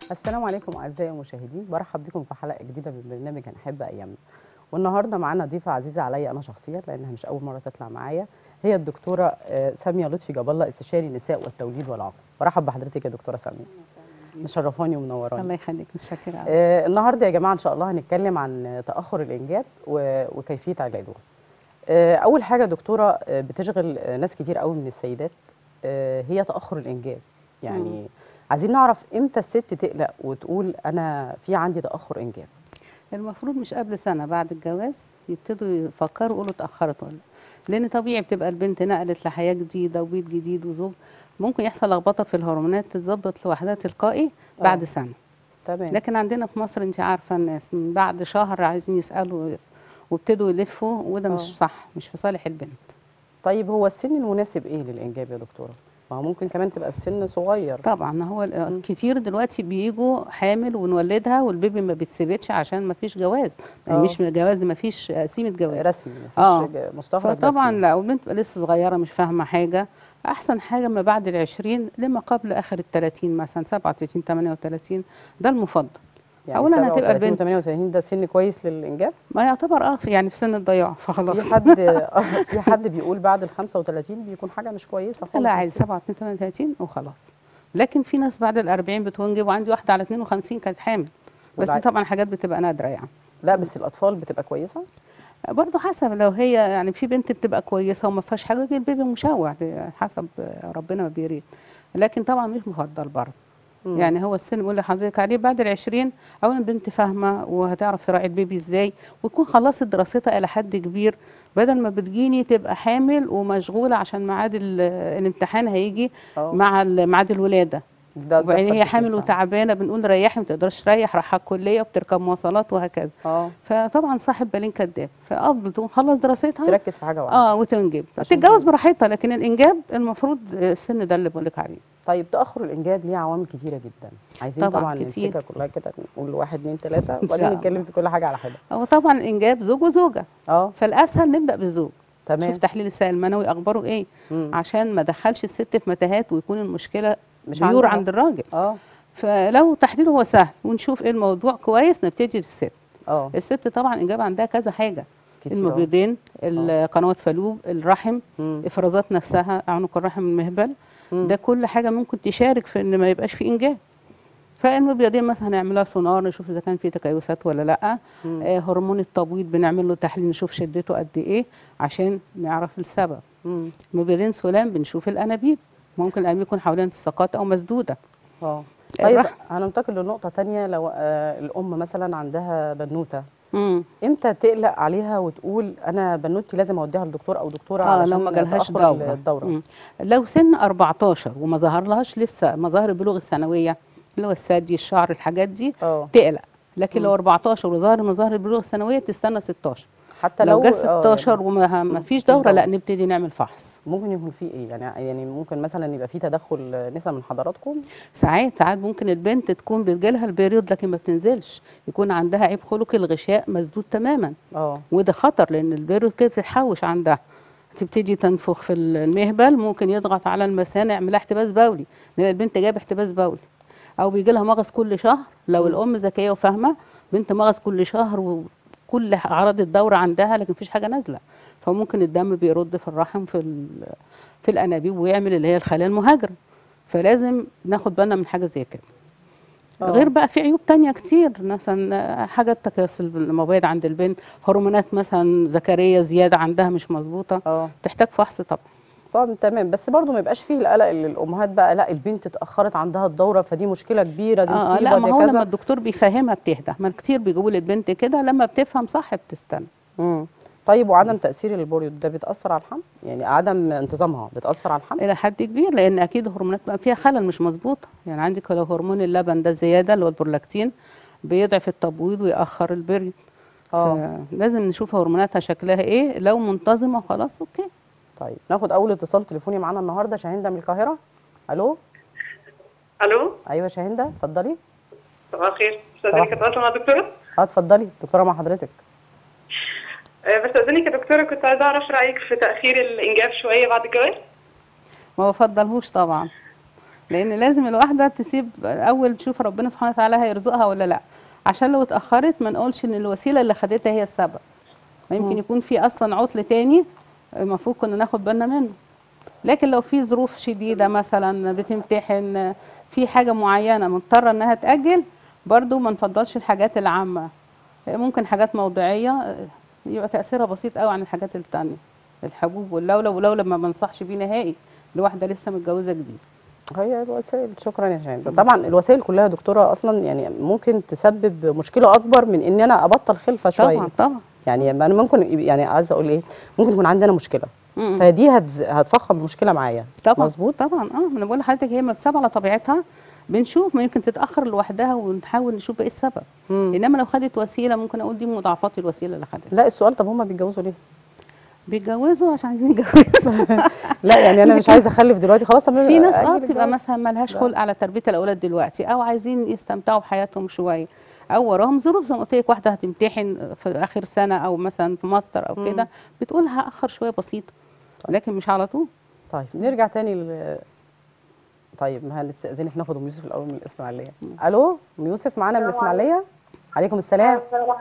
السلام عليكم اعزائي المشاهدين برحب بكم في حلقه جديده من برنامج هنحب ايامنا والنهارده معانا ضيفه عزيزه عليا انا شخصيا لانها مش اول مره تطلع معايا هي الدكتوره آه، ساميه لطفي جاب الله استشاري نساء والتوليد والعقم برحب بحضرتك يا دكتوره ساميه مشرفاني ومنوراني الله يخليك متشكره أوي. آه النهارده يا جماعه ان شاء الله هنتكلم عن تاخر الانجاب و- وكيفيه علاجه آه اول حاجه دكتوره آه، بتشغل آه، ناس كتير قوي من السيدات آه هي تاخر الانجاب يعني عايزين نعرف امتى الست تقلق وتقول انا في عندي تاخر انجاب المفروض مش قبل سنه بعد الجواز يبتدوا يفكروا يقولوا اتاخرت ولا لأ. لان طبيعي بتبقى البنت نقلت لحياه جديده وبيت جديد وزوج ممكن يحصل لخبطه في الهرمونات تتظبط لوحدها تلقائي بعد آه. سنه تمام لكن عندنا في مصر انت عارفه الناس من بعد شهر عايزين يسالوا وابتدوا يلفوا وده آه. مش صح مش في صالح البنت طيب هو السن المناسب ايه للانجاب يا دكتوره ما هو ممكن كمان تبقى السن صغير طبعا هو ال- مم. كتير دلوقتي بيجوا حامل ونولدها والبيبي ما بيتثبتش عشان ما فيش جواز آه. مش جواز ما فيش قسيمه جواز رسمي مفيش آه. ج- مستخرج فطبعا رسمي. لو البنت بقى لسه صغيره مش فاهمه حاجه احسن حاجه ما بعد العشرين لما قبل اخر الثلاثين مثلا 37 38 ده المفضل يعني أولاً هتبقى 37 البنت- 38 ده سن كويس للانجاب ما يعتبر اه في- يعني في سن الضياع فخلاص في حد آه، في حد بيقول بعد ال 35 بيكون حاجه مش كويسه خالص لا عادي 37 38 وخلاص لكن في ناس بعد ال 40 بتنجب وعندي واحده على 52 كانت حامل بس دي وبعد- طبعا حاجات بتبقى نادره يعني لا بس الاطفال بتبقى كويسه برضه حسب لو هي يعني في بنت بتبقى كويسه وما فيهاش حاجه البيبي مشوه دي حسب ربنا ما بيريد لكن طبعا مش مفضل برضه مم. يعني هو السن بقول لحضرتك عليه بعد العشرين اولا البنت فاهمه وهتعرف تراعي البيبي ازاي وتكون خلصت دراستها الى حد كبير بدل ما بتجيني تبقى حامل ومشغوله عشان ميعاد ال- الامتحان هيجي اه مع ال- ميعاد الولاده ده وبعدين بيحصل هي كتير حامل فعلاً. وتعبانه بنقول ريحي ما تقدرش تريح رايحه الكليه وبتركب مواصلات وهكذا اه فطبعا صاحب بالين كذاب فافضل تكون خلص دراستها تركز في حاجه واحده اه وتنجب عشان تتجوز كده. براحتها لكن الانجاب المفروض السن ده اللي بقول لك عليه طيب تاخر الانجاب ليه عوامل كتيره جدا عايزين طبعاً طبعا كتير. نمسكها كلها كده نقول واحد اتنين تلاته شاء وبعدين الله. نتكلم في كل حاجه على حده هو طبعا الانجاب زوج وزوجه اه فالاسهل نبدا بالزوج تمام شوف تحليل السائل المنوي اخباره ايه مم. عشان ما دخلش الست في متاهات ويكون المشكله مش بيور عندها. عند الراجل اه فلو تحليله هو سهل ونشوف ايه الموضوع كويس نبتدي بالست اه الست طبعا الانجاب عندها كذا حاجه كتير المبيضين القنوات فالوب الرحم مم. افرازات نفسها عنق الرحم المهبل مم. ده كل حاجه ممكن تشارك في ان ما يبقاش في انجاب فالمبيضين مثلا هنعملها سونار نشوف اذا كان في تكيسات ولا لا مم. آه هرمون التبويض بنعمل له تحليل نشوف شدته قد ايه عشان نعرف السبب مم. مبيضين سلام بنشوف الانابيب ممكن الانابيب يكون حوالين الساقات او مسدوده اه طيب الرحم. هننتقل لنقطه تانية لو آه الام مثلا عندها بنوته مم. امتى تقلق عليها وتقول انا بنوتي لازم اوديها لدكتور او دكتوره اه علشان لو ما جالهاش تأخر دوره الدوره مم. لو سن 14 وما ظهر لهاش لسه مظاهر البلوغ الثانويه اللي هو الثدي الشعر الحاجات دي اه تقلق لكن مم. لو 14 وظهر مظاهر البلوغ الثانويه تستنى 16 حتى لو لو جه آه، 16 وما ما مفيش فيش دوره لا دورة. نبتدي نعمل فحص ممكن يكون في ايه يعني يعني ممكن مثلا يبقى في تدخل نسا من حضراتكم ساعات ساعات ممكن البنت تكون بتجيلها البيريود لكن ما بتنزلش يكون عندها عيب خلقي الغشاء مسدود تماما اه وده خطر لان البيريود كده بتتحوش عندها تبتدي تنفخ في المهبل ممكن يضغط على المثانه يعمل لها احتباس بولي لان البنت جايبه احتباس بولي او بيجي لها مغص كل شهر لو مم. الام ذكيه وفاهمه بنت مغص كل شهر وكل اعراض الدوره عندها لكن مفيش حاجه نازله فممكن الدم بيرد في الرحم في ال- في الانابيب ويعمل اللي هي الخلايا المهاجره فلازم ناخد بالنا من حاجه زي كده آه. غير بقى في عيوب تانية كتير مثلا حاجات تكيس المبيض عند البنت هرمونات مثلا ذكريه زياده عندها مش مظبوطه اه تحتاج فحص طبعا طبعا تمام بس برضو ما يبقاش فيه القلق اللي الامهات بقى لا البنت اتاخرت عندها الدوره فدي مشكله كبيره دي اه مصيبه لا دي ما هو لما كذا الدكتور بيفهمها بتهدى ما كتير بيجيبوا للبنت كده لما بتفهم صح بتستنى مم. طيب وعدم تاثير البوريود ده بيتاثر على الحمل يعني عدم انتظامها بتاثر على الحمل الى حد كبير لان اكيد الهرمونات بقى فيها خلل مش مظبوطه يعني عندك لو هرمون اللبن ده زياده اللي هو البرولاكتين بيضعف التبويض ويأخر البري اه لازم نشوف هرموناتها شكلها ايه لو منتظمه خلاص اوكي طيب ناخد اول اتصال تليفوني معانا النهارده شاهنده من القاهره الو الو ايوه شاهنده اتفضلي صباح الخير صباح استاذنك اتواصل مع دكتوره اه اتفضلي دكتوره مع حضرتك آه، بستأذنك يا دكتوره كنت عايزه اعرف رايك في تاخير الانجاب شويه بعد الجواز ما بفضلهوش طبعا لان لازم الواحده تسيب اول تشوف ربنا سبحانه وتعالى هيرزقها ولا لا عشان لو اتاخرت ما نقولش ان الوسيله اللي خدتها هي السبب ما يمكن يكون في اصلا عطل تاني المفروض كنا ناخد بالنا منه لكن لو في ظروف شديده مثلا بتمتحن في حاجه معينه مضطره انها تاجل برضو ما نفضلش الحاجات العامه ممكن حاجات موضعيه يبقى تاثيرها بسيط قوي عن الحاجات التانية الحبوب واللولب واللولب ما بنصحش بيه نهائي لواحده لسه متجوزه جديد هي الوسائل شكرا يا شاهين طبعا الوسائل كلها يا دكتوره اصلا يعني ممكن تسبب مشكله اكبر من ان انا ابطل خلفه شويه طبعا طبعا يعني انا ممكن يعني عايزه اقول ايه ممكن يكون عندنا مشكله مم. فدي هتز... هتفخم المشكله معايا طبعا مظبوط طبعا اه ما انا بقول لحضرتك هي مكتوبه على طبيعتها بنشوف ما يمكن تتاخر لوحدها ونحاول نشوف ايه السبب مم. انما لو خدت وسيله ممكن اقول دي مضاعفات الوسيله اللي خدتها لا السؤال طب هما بيتجوزوا ليه بيتجوزوا عشان عايزين يتجوزوا لا يعني انا مش عايزه اخلف دلوقتي خلاص طب في ناس اه أجل بتبقى الجواز. مثلا ملهاش لا. خلق على تربيه الاولاد دلوقتي او عايزين يستمتعوا بحياتهم شويه او وراهم ظروف زي ما قلت لك واحده هتمتحن في اخر سنه او مثلا في ماستر او كده بتقول هاخر شويه بسيطه لكن مش على طول طيب نرجع تاني ل... طيب ما هنستأذنك ناخد ام يوسف الاول من الاسماعيليه الو ام يوسف معانا من السلام الاسماعيليه عليكم السلام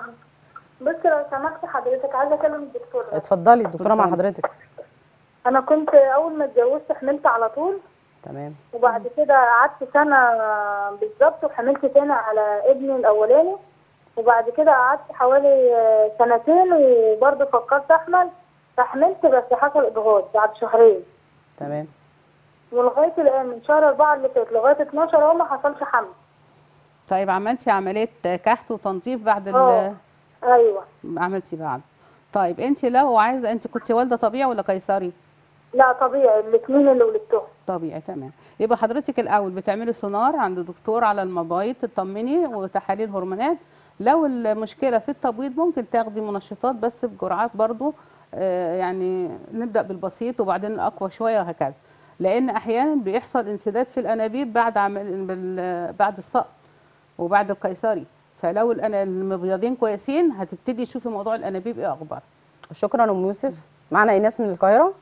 بص لو سمحت حضرتك عايزه اكلم الدكتور اتفضلي الدكتوره مع اتفضلي. حضرتك انا كنت اول ما اتجوزت حملت على طول تمام وبعد كده قعدت سنه بالظبط وحملت تاني على ابني الاولاني وبعد كده قعدت حوالي آه، سنتين وبرضه فكرت احمل فحملت بس حصل اجهاض بعد شهرين تمام ولغايه الان من شهر أربعة اللي فات لغايه 12 اهو ما حصلش حمل طيب عملتي عمليه كحت وتنظيف بعد ال- اه ايوه عملتي بعد طيب انت لو عايزه انت كنت والده طبيعي ولا قيصري لا طبيعي الاثنين اللي ولدتهم طبيعي تمام يبقى حضرتك الاول بتعملي سونار عند دكتور على المبايض تطمني وتحاليل هرمونات لو المشكله في التبويض ممكن تاخدي منشطات بس بجرعات برضو آه، يعني نبدا بالبسيط وبعدين الاقوى شويه وهكذا لان احيانا بيحصل انسداد في الانابيب بعد عمل بال- بعد السقط وبعد القيصري فلو الأنا- المبيضين كويسين هتبتدي تشوفي موضوع الانابيب ايه اخبار شكرا ام يوسف معنا ايناس من القاهره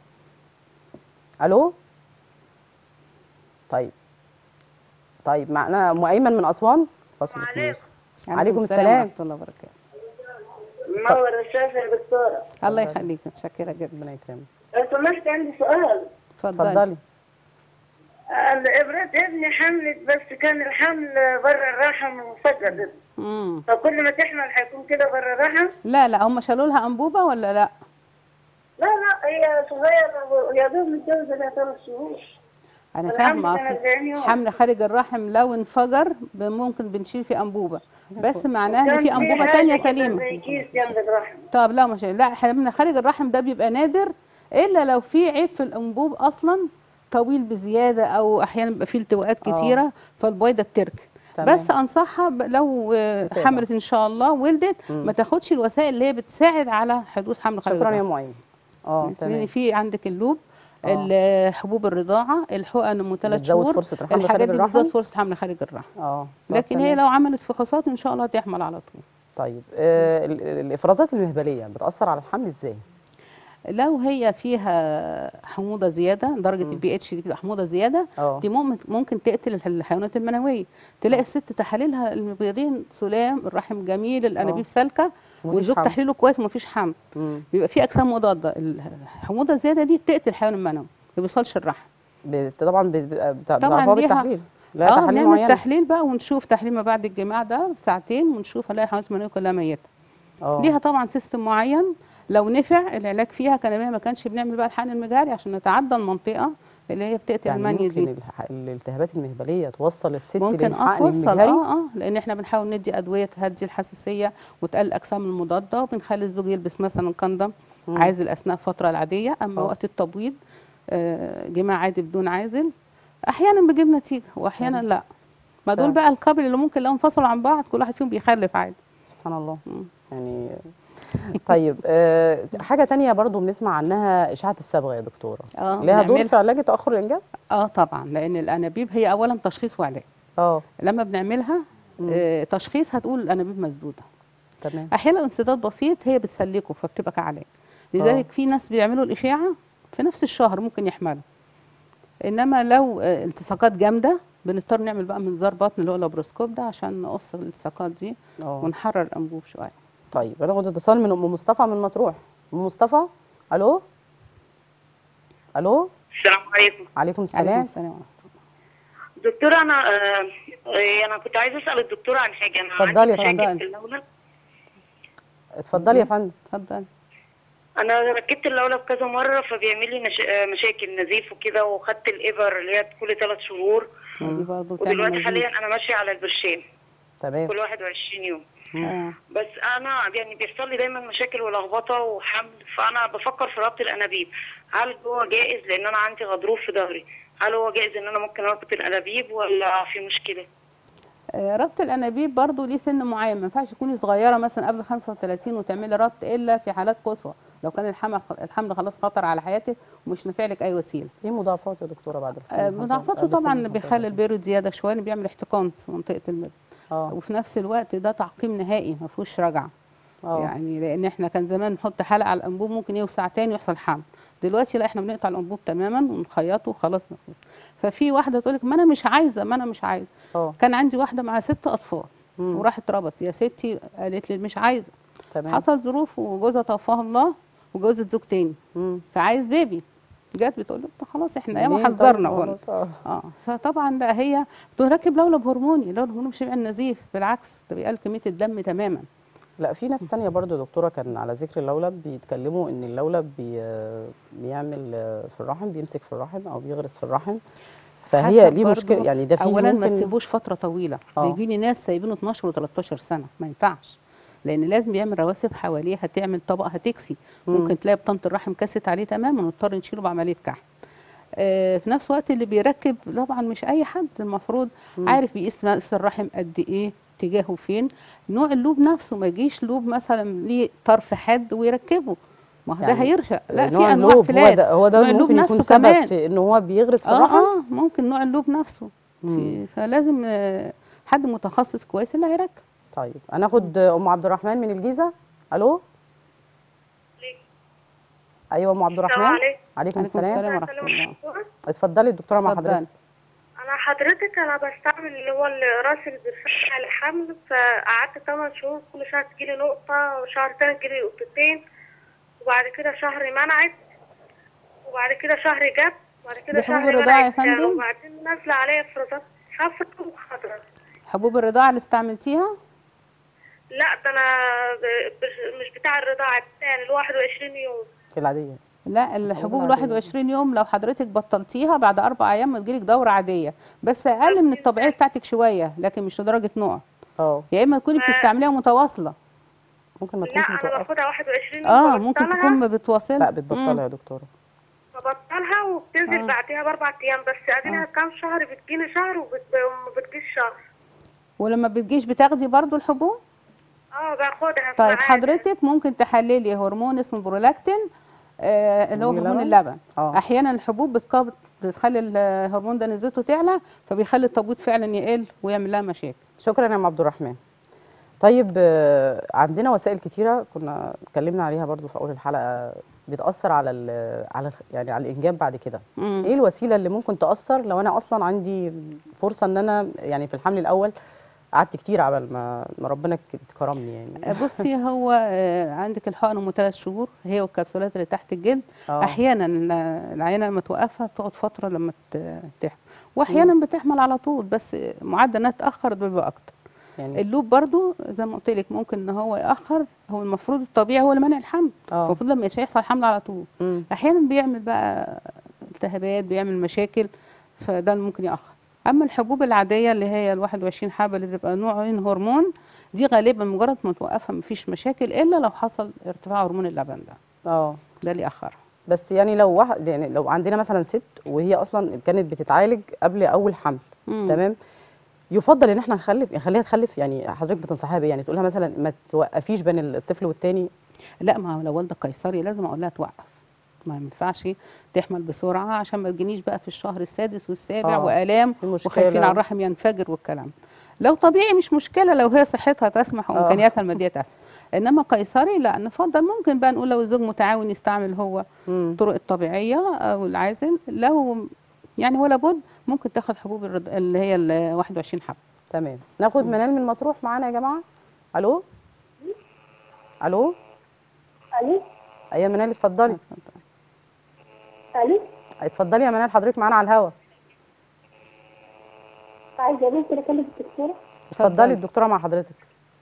الو طيب طيب معنا ام ايمن من اسوان فصل ام يوسف عليكم السلام. ورحمه الله وبركاته منور الشاشه يا دكتوره الله يخليك متشكره جدا ربنا يكرمك لو سمحت عندي سؤال اتفضلي اتفضلي الابرة ابني حملت بس كان الحمل بره الرحم وفقدت امم فكل ما تحمل هيكون كده بره الرحم لا لا هم شالوا لها انبوبه ولا لا لا لا هي صغيرة يا دوب متجوزة لها ثلاث شهور انا الحمل فاهمه كان اصل 40 يوم. حمل خارج الرحم لو انفجر ب- ممكن بنشيل فيه انبوبه بس معناه ان كان في انبوبه حاجة تانية كده سليمه زي كيس جنب الرحم طب لا مش لا حمل خارج الرحم ده بيبقى نادر الا لو في عيب في الانبوب اصلا طويل بزياده او احيانا بيبقى فيه التواءات آه. كتيره فالبيضه بتركن تمام. بس انصحها ب- لو آه، تقدر. حملت ان شاء الله ولدت مم. ما تاخدش الوسائل اللي هي بتساعد على حدوث حمل خارج شكرا يا الرحم ام ايمن اه لان تمام في عندك اللوب آه. ال- حبوب الرضاعه الحقن ام ثلاث بتزود شهور فرصة الحمل الحاجات خارج دي بتزود الرحم؟ فرصه حمل خارج الرحم اه طب لكن هي تمام. لو عملت فحوصات ان شاء الله تحمل على طول طيب آه ال- ال- الافرازات المهبليه بتاثر على الحمل ازاي لو هي فيها حموضه زياده درجه البي اتش دي بتبقى حموضه زياده اه دي ممكن ممكن تقتل الح- الحيوانات المنويه تلاقي الست تحاليلها المبيضين سلام الرحم جميل الانابيب آه. سالكه ومفيش والزوج حمل. تحليله كويس ومفيش حمل مم. بيبقى في اجسام مضاده الحموضه الزياده دي بتقتل الحيوان المنوي ما بيوصلش الرحم بت- طبعا بت- بت- طبعاً بتعرفوها ليها- بالتحليل لا اه تحاليل بنعمل معينه تحليل بقى ونشوف تحليل ما بعد الجماع ده ساعتين ونشوف نلاقي الحيوانات المنويه كلها ميته اه ليها طبعا سيستم معين لو نفع العلاج فيها كان ما كانش بنعمل بقى الحقن المجاري عشان نتعدى المنطقه اللي هي بتقتل يعني المانيا ممكن دي الح- الالتهابات المهبليه توصل الست ممكن اه للحقن توصل المجهري اه اه لان احنا بنحاول ندي ادويه تهدي الحساسيه وتقلل الاجسام المضاده وبنخلي الزوج يلبس مثلا كندم مم. عازل اثناء الفتره العاديه اما آه. وقت التبويض آه جماع عادي بدون عازل احيانا بيجيب نتيجه واحيانا لا ما دول فعلا. بقى القابل اللي ممكن لو انفصلوا عن بعض كل واحد فيهم بيخلف عادي سبحان الله مم. يعني طيب آه حاجه تانية برضو بنسمع عنها اشعه الصبغه يا دكتوره اه ليها دور بنعمل- في علاج تاخر الانجاب اه طبعا لان الانابيب هي اولا تشخيص وعلاج اه لما بنعملها آه تشخيص هتقول الانابيب مسدوده تمام احيانا انسداد بسيط هي بتسلكه فبتبقى كعلاج لذلك في ناس بيعملوا الاشاعه في نفس الشهر ممكن يحملوا انما لو آه، التصاقات جامده بنضطر نعمل بقى منظار بطن اللي هو اللابروسكوب ده عشان نقص الالتصاقات دي اه ونحرر الانبوب شويه طيب هناخد اتصال من ام مصطفى من مطروح ام مصطفى الو الو السلام عليكم عليكم عليكم السلام السلام ورحمة دكتورة أنا آه، آه، أنا كنت عايزة أسأل الدكتورة عن حاجة أنا اتفضلي عندي يا مشاكل فندم. في اللولب اتفضلي يا فندم اتفضل أنا ركبت اللولب كذا مرة فبيعمل لي مش... آه، مشاكل نزيف وكده وخدت الإبر اللي هي كل ثلاث شهور دي برضه بتعمل ودلوقتي نزيف. حاليا أنا ماشية على البرشام تمام كل 21 يوم اه بس انا يعني بيحصل لي دايما مشاكل ولخبطه وحمل فانا بفكر في ربط الانابيب هل هو جائز لان انا عندي غضروف في ظهري هل هو جائز ان انا ممكن اربط الانابيب ولا في مشكله آه، ربط الانابيب برضو ليه سن معين ما ينفعش تكوني صغيره مثلا قبل 35 وتعملي ربط الا في حالات قصوى لو كان الحمل الحمل خلاص خطر على حياتك ومش نافع لك اي وسيله ايه مضاعفات يا دكتوره بعد السن آه، الخمسة- مضاعفاته قبل السن طبعا الخمسة بيخلي وثلاثين؟ البيروت زياده شويه إنه بيعمل احتقان في منطقه المبد اه وفي نفس الوقت ده تعقيم نهائي ما فيهوش رجعه اه يعني لان احنا كان زمان نحط حلقه على الانبوب ممكن يوسع تاني ويحصل حمل دلوقتي لا احنا بنقطع الانبوب تماما ونخيطه وخلاص نخلص ففي واحده تقول لك ما انا مش عايزه ما انا مش عايزه اه كان عندي واحده مع ست اطفال مم. وراحت ربط يا ستي قالت لي مش عايزه تمام حصل ظروف وجوزها توفاها الله وجوزت زوج تاني مم. فعايز بيبي جت بتقول له "طب خلاص احنا ليه ياما طيب؟ حذرنا قلنا خلاص، اه اه فطبعا لا هي تركب لولب هرموني اللولب الهرموني مش بيعمل نزيف بالعكس ده بيقلل كميه الدم تماما لا في ناس تانية برضو يا دكتورة كان على ذكر اللولب بيتكلموا ان اللولب بي بيعمل في الرحم بيمسك في الرحم او بيغرس في الرحم فهي حسب ليه برضو مشكلة يعني ده في اولا ما ممكن تسيبوش فتره طويله آه. بيجي لي ناس سايبينه 12 و13 سنه ما ينفعش لان لازم يعمل رواسب حواليه هتعمل طبقه هتكسي مم. ممكن تلاقي بطانه الرحم كست عليه تماما ونضطر نشيله بعمليه كحل آه، في نفس الوقت اللي بيركب طبعا مش اي حد المفروض مم. عارف بيقيس مقاس الرحم قد ايه اتجاهه فين نوع اللوب نفسه ما يجيش لوب مثلا ليه طرف حاد ويركبه ما هو ده يعني هيرشق لا نوع في انواع اللوب هو فلات ده هو ده نوع اللوب ممكن يكون نفسه سبب كمان. في ان هو بيغرس في اه الرحم اه ممكن نوع اللوب نفسه مم. في فلازم آه، حد متخصص كويس اللي هيركب طيب هناخد ام عبد الرحمن من الجيزة الو ايوه ام عبد الرحمن السلام عليكم. عليكم عليكم السلام السلام ورحمه الله اتفضلي الدكتورة مع اتفضل حضرتك انا حضرتك انا بستعمل اللي هو الراس اللي بيرفع الحمل فقعدت 8 شهور كل شهر تجيلي نقطة وشهر تاني تجيلي نقطتين وبعد كده شهر منعت وبعد كده شهر جت وبعد كده دي حبوب شهر الرضاعة يا منعت فندم؟ وبعدين نازلة عليا افرازات صفرا وخضرا حبوب الرضاعه اللي استعملتيها لا ده انا ب- ب- مش بتاع الرضاعة التاني ال 21 يوم العادية لا الحبوب ال العادية. 21 يوم لو حضرتك بطلتيها بعد اربع ايام تجيلك دوره عاديه بس اقل من الطبيعيه بتاعتك شويه لكن مش لدرجه نوع اه يا اما تكوني بتستعمليها متواصله ممكن ما لا تكونش انا متوقفة باخدها 21 يوم اه ممكن ببطلها- تكون بتواصل لا بتبطلها يا دكتورة ببطلها وبتنزل آه. بعديها باربع ايام بس ادينها كام شهر بتجيني شهر وبت- وما بتجيش شهر ولما بتجيش بتاخدي برضو الحبوب اه باخدها في طيب ميعاد. حضرتك ممكن تحللي هرمون اسمه برولاكتين آه اللي هو هرمون هرمون اللبن؟ اللبن اه احيانا الحبوب بتقابل بتخلي الهرمون ده نسبته تعلى فبيخلي التبويض فعلا يقل ويعمل لها مشاكل شكرا يا ام عبد الرحمن طيب آه، عندنا وسائل كتيره كنا اتكلمنا عليها برضو في اول الحلقه بتاثر على ال على ال- يعني على الانجاب بعد كده مم. ايه الوسيله اللي ممكن تاثر لو انا اصلا عندي فرصه ان انا يعني في الحمل الاول قعدت كتير عبال ما ما ربنا ك- كرمني يعني بصي هو آه، عندك الحقن ام ثلاث شهور هي والكبسولات اللي تحت الجلد اه احيانا ال- العينه لما توقفها بتقعد فتره لما ت- تحمل واحيانا بتحمل على طول بس معدل انها تاخر بيبقى اكتر يعني اللوب برضو زي ما قلت لك ممكن ان هو ياخر هو المفروض الطبيعي هو اللي منع الحمل اه المفروض لما مش هيحصل حمل على طول مم. احيانا بيعمل بقى التهابات بيعمل مشاكل فده اللي ممكن ياخر اما الحبوب العاديه اللي هي ال 21 حبه اللي بتبقى نوعين هرمون دي غالبا مجرد ما توقفها مفيش مشاكل الا لو حصل ارتفاع هرمون اللبن ده اه ده اللي ياخرها بس يعني لو واحد يعني لو عندنا مثلا ست وهي اصلا كانت بتتعالج قبل اول حمل مم. تمام يفضل ان احنا نخلف نخليها تخلف يعني حضرتك بتنصحيها بايه يعني تقولها مثلا ما توقفيش بين الطفل والتاني لا ما هو لو والده قيصري لازم اقول لها توقف ما ينفعش تحمل بسرعه عشان ما تجينيش بقى في الشهر السادس والسابع آه، والام في مشكلة. وخايفين على الرحم ينفجر والكلام لو طبيعي مش مشكله لو هي صحتها تسمح آه. وامكانياتها الماديه تسمح انما قيصري لا نفضل ممكن بقى نقول لو الزوج متعاون يستعمل هو مم. الطرق الطبيعيه او العازل لو يعني ولا بد ممكن تاخد حبوب الرض... اللي هي ال 21 حبه تمام ناخد منال من مطروح معانا يا جماعه الو الو الو ايوه منال اتفضلي الو اتفضلي يا منال حضرتك معانا على الهوا عايزه بنت اكلم الدكتوره اتفضلي الدكتوره مع حضرتك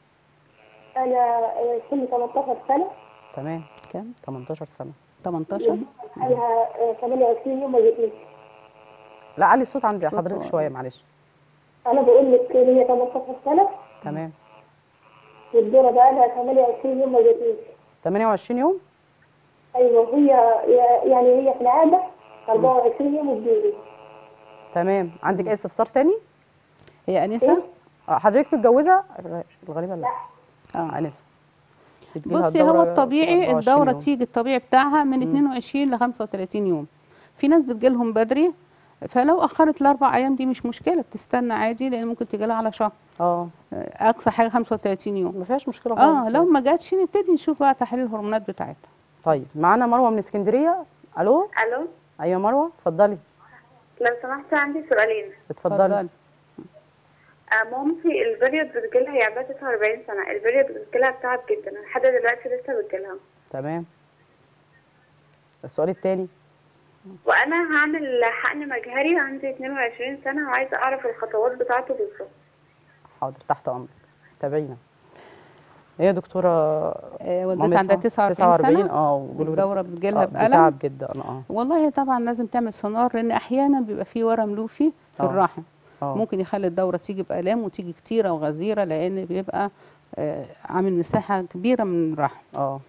انا سني 18 سنه تمام كام 18 سنه 18 انا 28 يوم ما جيتنيش لا علي الصوت عند صوت حضرتك واطي. شويه معلش انا بقول لك هي 18 سنه تمام والدوره بقى لها 28 يوم ما جيتنيش 28 يوم ايوه هي يعني هي في العاده 24 يوم وتجيلي تمام عندك اي استفسار تاني هي انسه اه حضرتك متجوزه الغريبه لا اه انسه بتجيلها بصي هو الدورة الطبيعي 24 الدوره يوم. تيجي الطبيعي بتاعها من 22 ل 35 يوم في ناس بتجيلهم بدري فلو اخرت الاربع ايام دي مش مشكله بتستنى عادي لان ممكن تجي لها على شهر اه اقصى حاجه 35 يوم ما فيهاش مشكله خالص اه لو ما جاتش نبتدي نشوف بقى تحليل الهرمونات بتاعتها طيب معانا مروه من اسكندريه الو الو ايوه مروه اتفضلي لو سمحت عندي سؤالين اتفضلي آه، مامتي البريود بتجيلها هي عندها 49 سنة البريود بتجيلها بتعب جدا لحد دلوقتي لسه بتجيلها تمام السؤال التاني وأنا هعمل حقن مجهري عندي 22 سنة وعايزة أعرف الخطوات بتاعته بالظبط حاضر تحت امرك تابعينا هي يا دكتوره آه والدتها مامتها عندها 49 سنه اه وجوله الدوره بتجيلها آه، بألم بتعب جدا اه والله طبعا لازم تعمل سونار لان احيانا بيبقى في ورم لوفي في آه. الرحم اه ممكن يخلي الدوره تيجي بالام وتيجي كتيره وغزيره لان بيبقى آه، عامل مساحه كبيره من الرحم اه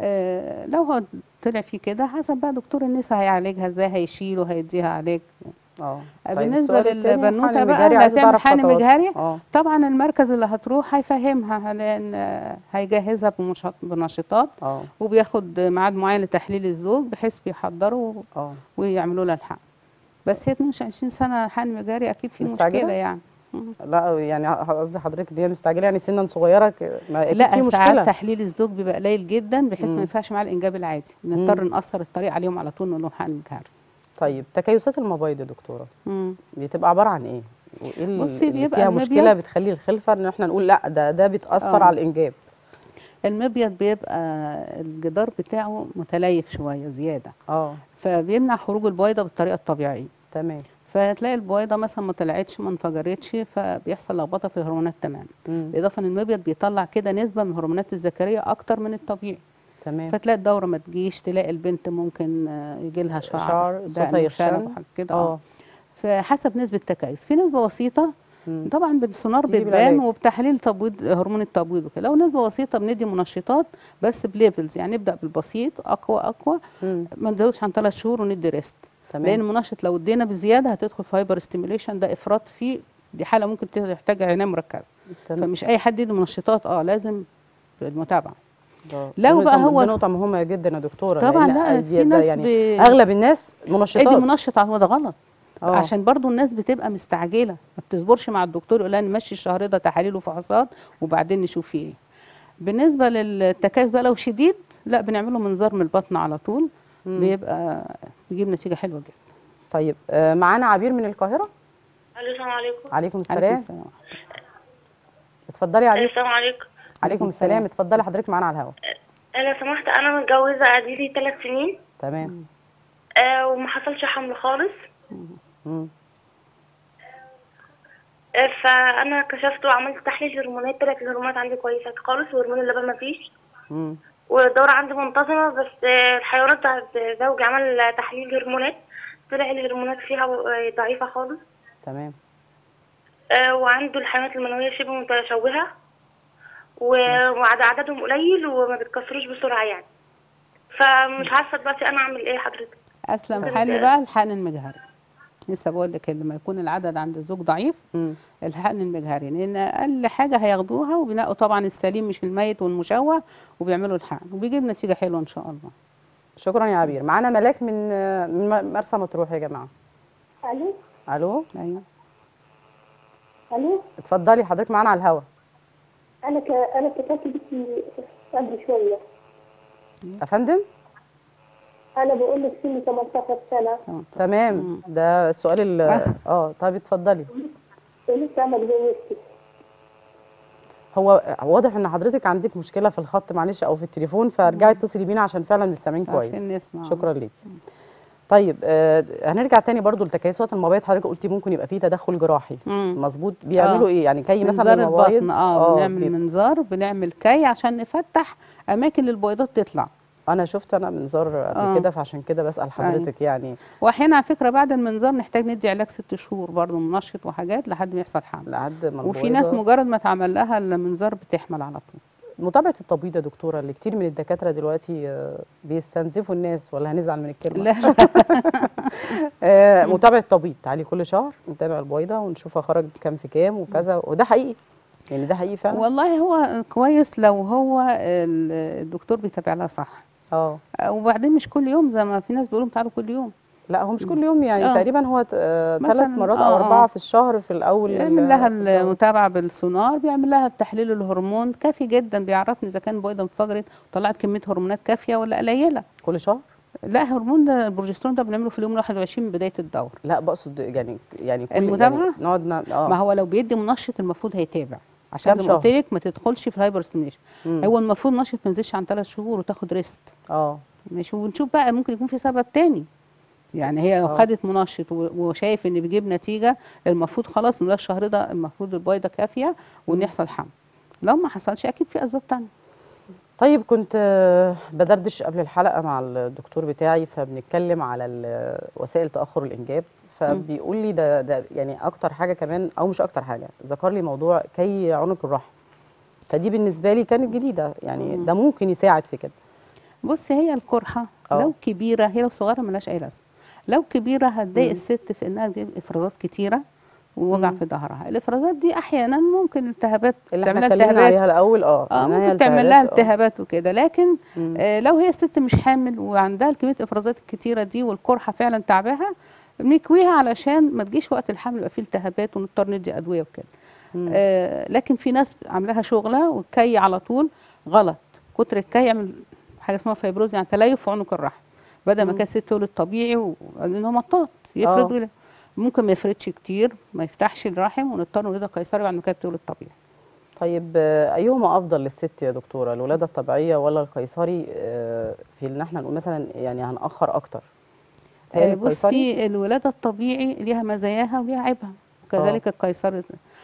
آه، لو هو طلع فيه كده حسب بقى دكتور النساء هيعالجها ازاي هيشيله هيديها علاج اه بالنسبه السؤال التاني، للبنوته حقن بقى مجهري، اللي عايزة هتعمل تعرف حقن خطوات. مجهري اه طبعا المركز اللي هتروح هيفهمها لان آه، هيجهزها بمش- بنشاطات اه وبياخد ميعاد معين لتحليل الزوج بحيث بيحضروا اه ويعملوا لها الحقن بس هي 22 سنه حقن مجاري اكيد في مستعجلة؟ مشكله يعني لا يعني قصدي حضرتك ان هي مستعجله يعني سنا صغيره ك- ما أكيد في لا مشكله ساعات تحليل الزوج بيبقى قليل جدا بحيث مم. ما ينفعش مع الانجاب العادي نضطر نقصر الطريق عليهم على طول نقول لهم حقن مجهري طيب تكيسات المبايض يا دكتوره مم. بتبقى عباره عن ايه؟ وايه اللي بصي، اللي بيبقى فيها المبيض- مشكله بتخلي الخلفه ان احنا نقول لا ده ده بتاثر آه. على الانجاب المبيض بيبقى الجدار بتاعه متليف شويه زياده اه فبيمنع خروج البويضه بالطريقه الطبيعيه تمام فتلاقي البويضه مثلا ما طلعتش ما انفجرتش فبيحصل لخبطه في الهرمونات تماما مم. بالاضافه ان المبيض بيطلع كده نسبه من هرمونات الذكريه اكتر من الطبيعي تمام فتلاقي الدوره ما تجيش تلاقي البنت ممكن يجي لها شعر شعر، دقن صوتها وشنب يخشن. وحاجات كده اه اه فحسب نسبه التكيس في نسبه بسيطه مم. طبعا بالسونار تيجي بتبان بالعلاج. وبتحليل تبويض هرمون التبويض وكده لو نسبه بسيطه بندي منشطات بس بليفلز يعني نبدا بالبسيط اقوى اقوى مم. ما نزودش عن ثلاث شهور وندي ريست تمام لان المنشط لو ادينا بزياده هتدخل في هايبر ستيميوليشن ده افراط فيه دي حاله ممكن تحتاج عنايه مركزه تمام. فمش اي حد يدي منشطات اه لازم المتابعه ده- لو دي بقى نقطة- هو- دي نقطه مهمه جدا يا دكتوره طبعا لأن لا دي- في ده ناس يعني ب... اغلب الناس منشطات ادي منشط هو ده غلط آه. عشان برضو الناس بتبقى مستعجله ما بتصبرش مع الدكتور يقول لها نمشي الشهر ده تحاليل وفحوصات وبعدين نشوف فيه ايه بالنسبه للتكيس بقى لو شديد لا بنعمله منظار من البطن على طول مم. بيبقى بيجيب نتيجه حلوه جدا طيب آه، معانا عبير من القاهره الو السلام عليكم عليكم عليكم السلام السلام اتفضلي يا عبير السلام عليكم عليكم السلام اتفضلي حضرتك معانا على الهواء لو سمحت انا متجوزه اديلي ثلاث سنين تمام آه وما حصلش حمل خالص مم. آه فانا كشفت وعملت تحليل هرمونات طلعت الهرمونات عندي كويسه خالص وهرمون اللبن ما فيش مم. والدورة عندي منتظمة بس آه، الحيوانات بتاعت زوجي عمل تحليل هرمونات طلع الهرمونات فيها آه، ضعيفة خالص تمام آه، وعنده الحيوانات المنوية شبه متشوهة و- وعددهم قليل وما بيتكسروش بسرعة يعني فمش عارفة دلوقتي أنا أعمل إيه حضرتك اسلم ممكن حل ت- بقى الحقن المجهري لسه بقول لك لما يكون العدد عند الزوج ضعيف مم. الحقن المجهري لان اقل حاجه هياخدوها وبينقوا طبعا السليم مش الميت والمشوه وبيعملوا الحقن وبيجيب نتيجه حلوه ان شاء الله شكرا يا عبير معانا ملاك من آه، من م- مرسى مطروح يا جماعه الو الو ايوه الو اتفضلي حضرتك معانا على الهواء انا ك... انا افتكرت بنتي قبل شويه يا فندم انا بقول لك سني 18 سنه تمام ده السؤال ال اه طيب اتفضلي ولسه ما اتجوزتش هو واضح ان حضرتك عندك مشكله في الخط معلش او في التليفون فارجعي اتصلي بينا عشان فعلا مش سامعين كويس عارفين نسمع شكرا ليك طيب آه هنرجع تاني برضو لتكيسات المبايض حضرتك قلتي ممكن يبقى فيه تدخل جراحي مم. مظبوط بيعملوا آه. ايه يعني كي مثلا منظار المبايض البطن اه بنعمل بيبقى- منظار بنعمل كي عشان نفتح اماكن البويضات تطلع انا شفت انا منظار قبل آه. كده فعشان كده بسال حضرتك يعني واحيانا على فكره بعد المنظار نحتاج ندي علاج ست شهور برضه منشط وحاجات لحد ما يحصل حمل لحد ما وفي ناس البويضة- مجرد ما اتعمل لها المنظار بتحمل على طول متابعه التبويض يا دكتوره اللي كتير من الدكاتره دلوقتي آه، بيستنزفوا الناس ولا هنزعل من الكلمه لا آه متابعه التبويض تعالي كل شهر نتابع البويضه ونشوفها خرج كام في كام وكذا وده حقيقي يعني ده حقيقي فعلا والله هو كويس لو هو ال- الدكتور بيتابع لها صح اه وبعدين مش كل يوم زي ما في ناس بيقولوا تعالوا كل يوم لا هو مش كل يوم يعني آه. تقريبا هو ثلاث مثلاً، مرات آه، او آه. اربعه في الشهر في الاول يعمل لها ال- الدورة. المتابعه بالسونار بيعمل لها التحليل الهرمون كافي جدا بيعرفني اذا كان البويضه انفجرت وطلعت كميه هرمونات كافيه ولا قليله كل شهر لا هرمون ده البروجسترون ده بنعمله في اليوم 21 من بدايه الدوره لا بقصد يعني يعني كل المتابعة؟ يعني نقعد نعمل اه ما هو لو بيدي منشط المفروض هيتابع عشان كام زي ما قلت شهر؟ لك ما تدخلش في الهايبر ستيميشن مم. هو المفروض نشط ما ينزلش عن ثلاث شهور وتاخد ريست اه ماشي ونشوف بقى ممكن يكون في سبب تاني يعني هي لو آه. خدت منشط و- وشايف ان بيجيب نتيجه المفروض خلاص ان ده الشهر ده المفروض البويضه كافيه وان يحصل حمل لو ما حصلش اكيد في اسباب تانية طيب كنت آه، بدردش قبل الحلقه مع الدكتور بتاعي فبنتكلم على ال- وسائل تاخر الانجاب فبيقول لي ده ده يعني اكتر حاجه كمان او مش اكتر حاجه ذكر لي موضوع كي عنق الرحم فدي بالنسبه لي كانت جديده يعني ده ممكن يساعد في كده بص هي القرحه آه. لو كبيره هي لو صغيره ملهاش اي لازمه لو كبيره هتضايق مم. الست في انها تجيب افرازات كتيره ووجع مم. في ظهرها الافرازات دي احيانا ممكن التهابات اللي احنا تعملها اتكلمنا التهابات عليها الاول اه اه إنها هي ممكن تعمل لها التهابات، آه. التهابات وكده لكن مم. آه لو هي الست مش حامل وعندها كميه الافرازات الكتيره دي والقرحه فعلا تعباها بنكويها علشان ما تجيش وقت الحمل يبقى فيه التهابات ونضطر ندي ادويه وكده مم. آه لكن في ناس عاملاها شغله والكي على طول غلط كتر الكي يعمل حاجه اسمها فيبروز يعني تليف في عنق الرحم بدل ما مم. كان الست تولد طبيعي و- لان هو مطاط يفرد آه. ولا- ممكن ما يفردش كتير ما يفتحش الرحم ونضطر نولدها قيصري بعد ما كانت بتولد طبيعي طيب آه، ايهما افضل للست يا دكتوره الولاده الطبيعيه ولا القيصري آه، في ان احنا نقول مثلا يعني هنأخر اكتر تهيألي آه، القيصري بصي الولاده الطبيعي ليها مزاياها وليها عيبها وكذلك القيصري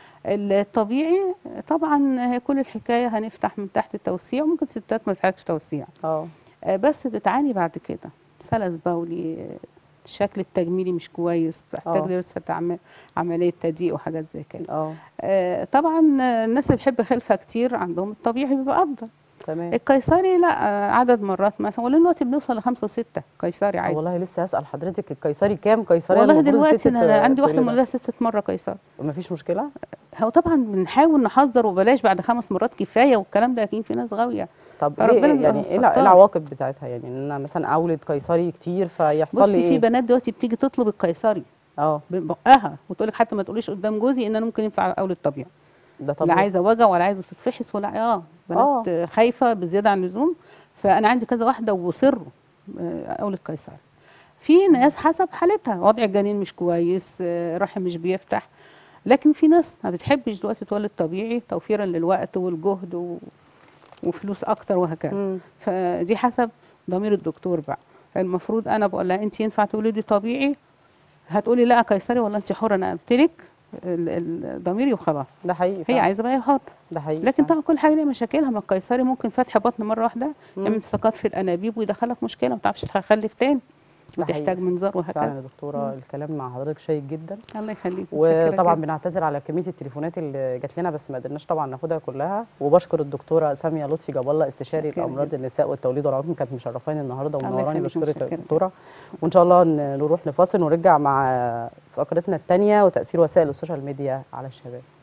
الطبيعي طبعا هي كل الحكايه هنفتح من تحت التوسيع وممكن ستات ما تحتاجش توسيع اه آه، بس بتعاني بعد كده سلس بولي آه، الشكل التجميلي مش كويس تحتاج آه. لسه عم- عمليه تضييق وحاجات زي كده اه آه، طبعا آه، الناس اللي بتحب خلفه كتير عندهم الطبيعي بيبقى افضل تمام القيصري لا آه، عدد مرات مثلا ولان دلوقتي بنوصل لخمسه وسته قيصري آه، عادي والله لسه هسأل حضرتك القيصري كام قيصري والله دلوقتي انا عندي واحده مولده ستة مره قيصري مفيش مشكله هو طبعا بنحاول نحذر وبلاش بعد خمس مرات كفايه والكلام ده اكيد في ناس غاويه طب ربنا ليه يبقى يعني ايه الع- إيه ستار. العواقب بتاعتها يعني ان انا مثلا اولد قيصري كتير فيحصل لي بصي في ايه بنات دلوقتي بتيجي تطلب القيصري اه ببقها وتقول لك حتى ما تقوليش قدام جوزي ان انا ممكن ينفع اولد طبيعي ده لا طبيعي عايزه وجع ولا عايزه تتفحص ولا اه بنات آه. خايفه بزياده عن اللزوم فانا عندي كذا واحده وصروا آه، اولد قيصري في ناس حسب حالتها وضع الجنين مش كويس آه، رحم مش بيفتح لكن في ناس ما بتحبش دلوقتي تولد طبيعي توفيرا للوقت والجهد و... وفلوس اكتر وهكذا مم. فدي حسب ضمير الدكتور بقى المفروض انا بقول لها انت ينفع تولدي طبيعي هتقولي لا قيصري ولا انت حره انا قلت لك ال- ال- ضميري وخلاص ده حقيقي هي فعلا. عايزه بقى هي حره ده حقيقي لكن فعلا. طبعا كل حاجه ليها مشاكلها ما القيصري ممكن فتح بطن مره واحده مم. يعمل سقط في الانابيب ويدخلها في مشكله ما تعرفش تخلف تاني ده وتحتاج حقيقي. منظار فعلا يا وهكذا دكتوره الكلام مع حضرتك شيق جدا الله يخليك متشكرة وطبعا جداً. بنعتذر على كميه التليفونات اللي جات لنا بس ما قدرناش طبعا ناخدها كلها وبشكر الدكتوره ساميه لطفي جاب الله استشاري متشكرة الامراض جداً. النساء والتوليد والعقم كانت مشرفاني النهارده الله ومنوراني يخليك، بشكرك يا متشكرة. دكتوره وان شاء الله ن- نروح لفاصل ونرجع مع فقرتنا الثانيه وتاثير وسائل السوشيال ميديا على الشباب